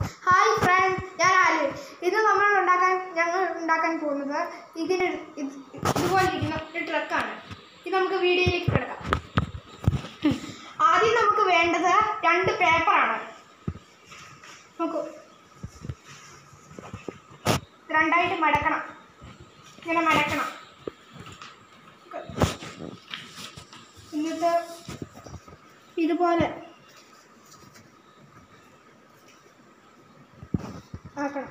Hi front ഞാൻ ആലു ഇന്ന് നമ്മൾ ഉണ്ടാക്കാൻ ഞങ്ങൾ ഉണ്ടാക്കാൻ പോകുന്നത് ഇതിന് ഇത് ഇതുപോലെ ഇരിക്കുന്ന ഒരു ട്രക്കാണ് ഇത് നമുക്ക് വീഡിയോയിലേക്ക് കിടക്കാം ആദ്യം നമുക്ക് വേണ്ടത് രണ്ട് പേപ്പറാണ് നോക്കൂ രണ്ടായിട്ട് മടക്കണം ഇങ്ങനെ മടക്കണം എന്നിട്ട് ഇതുപോലെ ആക്കണം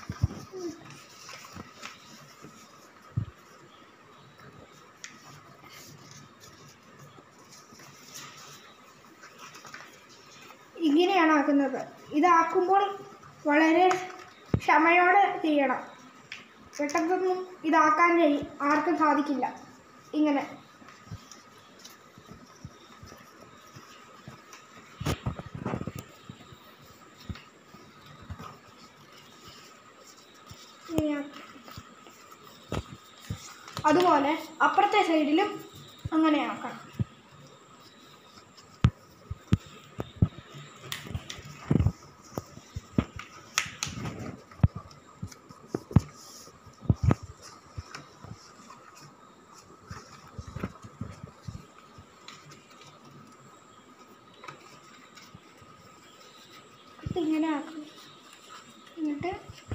ഇങ്ങനെയാണ് ആക്കുന്നത് ഇതാക്കുമ്പോൾ വളരെ ക്ഷമയോടെ ചെയ്യണം പെട്ടെന്നൊന്നും ഇതാക്കാൻ കഴി ആർക്കും സാധിക്കില്ല ഇങ്ങനെ ഇങ്ങനെയാക്കാം. അതുപോലെ അപ്പുറത്തെ സൈഡിലും അങ്ങനെ ആക്കണം ഇത് ഇങ്ങനെ ആക്കണം എന്നിട്ട്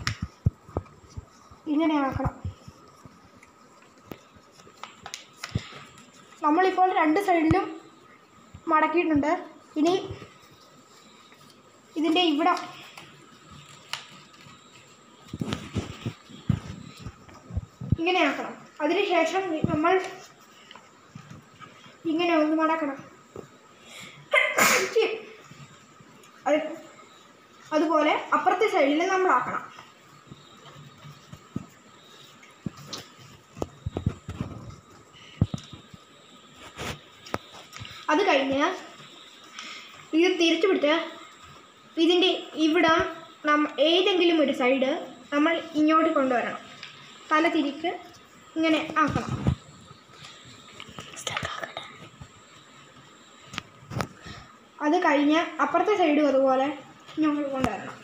ഇങ്ങനെ ആക്കണം നമ്മളിപ്പോൾ രണ്ട് സൈഡിലും മടക്കിയിട്ടുണ്ട് ഇനി ഇതിൻ്റെ ഇവിടം ഇങ്ങനെ ആക്കണം അതിനുശേഷം നമ്മൾ ഇങ്ങനെ ഒന്ന് മടക്കണം അത് അതുപോലെ അപ്പുറത്തെ സൈഡിൽ നമ്മൾ ആക്കണം അത് കഴിഞ്ഞ് ഇത് തിരിച്ചു പിടിച്ച് ഇതിൻ്റെ ഇവിടം നം ഏതെങ്കിലും ഒരു സൈഡ് നമ്മൾ ഇങ്ങോട്ട് കൊണ്ടുവരണം തല തിരിക്ക് ഇങ്ങനെ ആക്കണം അത് കഴിഞ്ഞ് അപ്പുറത്തെ സൈഡും അതുപോലെ ഇങ്ങോട്ട് കൊണ്ടുവരണം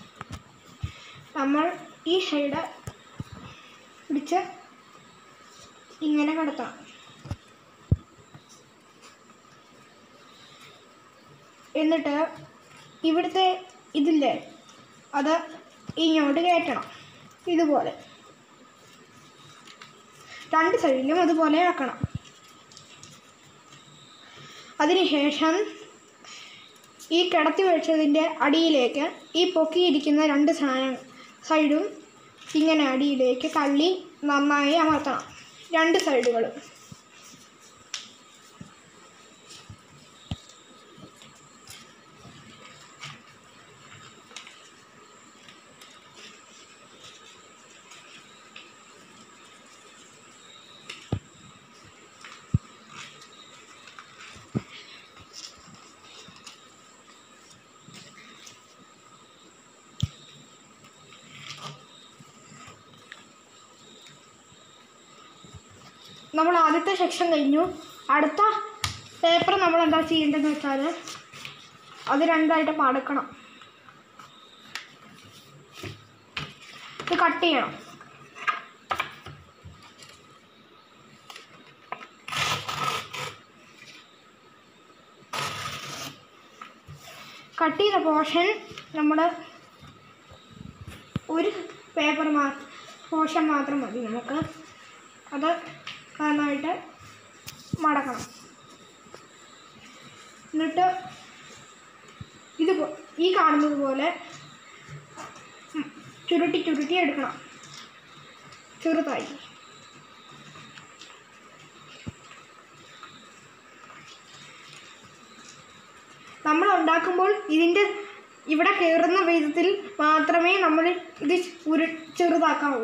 നമ്മൾ ഈ സൈഡ് പിടിച്ച് ഇങ്ങനെ കിടത്തണം എന്നിട്ട് ഇവിടുത്തെ ഇതില്ലേ അത് ഇങ്ങോട്ട് കയറ്റണം ഇതുപോലെ രണ്ട് സൈഡിലും അതുപോലെ ആക്കണം അതിനുശേഷം ഈ കിടത്തി വെച്ചതിൻ്റെ അടിയിലേക്ക് ഈ പൊക്കിയിരിക്കുന്ന രണ്ട് സാധനം സൈഡും ഇങ്ങനെ അടിയിലേക്ക് തള്ളി നന്നായി അമർത്തണം രണ്ട് സൈഡുകളും നമ്മൾ ആദ്യത്തെ സെക്ഷൻ കഴിഞ്ഞു അടുത്ത പേപ്പർ നമ്മൾ എന്താ ചെയ്യേണ്ടതെന്ന് വെച്ചാൽ അത് രണ്ടായിട്ട് മടക്കണം ഇത് കട്ട് ചെയ്യണം കട്ട് ചെയ്ത പോർഷൻ നമ്മൾ ഒരു പേപ്പർ മാ പോർഷൻ മാത്രം മതി നമുക്ക് അത് നന്നായിട്ട് മടക്കണം എന്നിട്ട് ഇത് പോ- ഈ കാണുന്നത് പോലെ ഉം, ചുരുട്ടി ചുരുട്ടി എടുക്കണം ചെറുതായി നമ്മൾ ഉണ്ടാക്കുമ്പോൾ ഇതിൻ്റെ ഇവിടെ കയറുന്ന വിധത്തിൽ മാത്രമേ നമ്മൾ ഇത് ഉരു ചെറുതാക്കാവൂ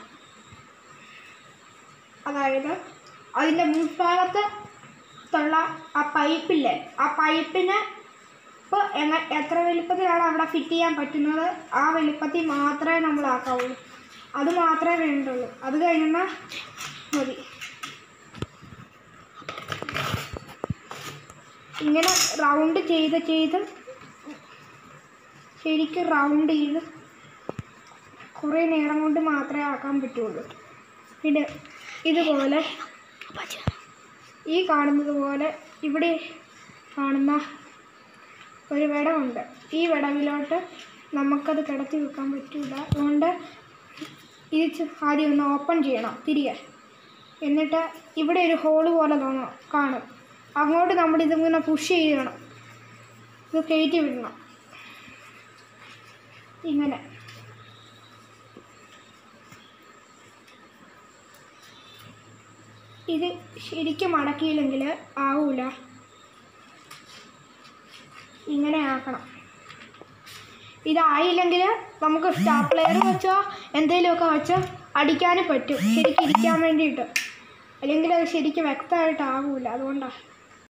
അതായത് അതിൻ്റെ മുൻഭാഗത്ത് ഉള്ള ആ പൈപ്പില്ലേ ആ പൈപ്പിന് ഇപ്പോൾ എങ്ങ എത്ര വലുപ്പത്തിലാണ് അവിടെ ഫിറ്റ് ചെയ്യാൻ പറ്റുന്നത് ആ വലുപ്പത്തിൽ മാത്രമേ നമ്മൾ ആക്കാവൂ അത് മാത്രമേ വേണ്ടുള്ളൂ അത് കഴിയുന്ന മതി ഇങ്ങനെ റൗണ്ട് ചെയ്ത് ചെയ്ത് ശരിക്കും റൗണ്ട് ചെയ്ത് കുറേ നേരം കൊണ്ട് മാത്രമേ ആക്കാൻ പറ്റുള്ളൂ പിന്നെ ഇതുപോലെ ഈ കാണുന്നത് പോലെ ഇവിടെ കാണുന്ന ഒരു വിടവുണ്ട് ഈ വിടവിലോട്ട് നമുക്കത് കിടത്തി വെക്കാൻ പറ്റില്ല അതുകൊണ്ട് ഇത് ചെ- ആദ്യം ഒന്ന് ഓപ്പൺ ചെയ്യണം തിരികെ എന്നിട്ട് ഇവിടെ ഒരു ഹോള് പോലെ തോന്നണം കാണും അങ്ങോട്ട് നമ്മൾ ഇതിങ്ങനെ പുഷ് ചെയ്യണം ഇത് കയറ്റി വിടണം ഇങ്ങനെ ഇത് ശരിക്കും മടക്കിയില്ലെങ്കിൽ ആവൂല ഇങ്ങനെ ആക്കണം ഇതായില്ലെങ്കിൽ നമുക്ക് സ്റ്റാപ്ലെയർ വെച്ചോ എന്തെങ്കിലുമൊക്കെ വെച്ചോ അടിക്കാനും പറ്റും ശരിക്കും ഇരിക്കാൻ വേണ്ടിയിട്ട് അല്ലെങ്കിൽ അത് ശരിക്കും വ്യക്തമായിട്ട് ആവൂല അതുകൊണ്ടാണ്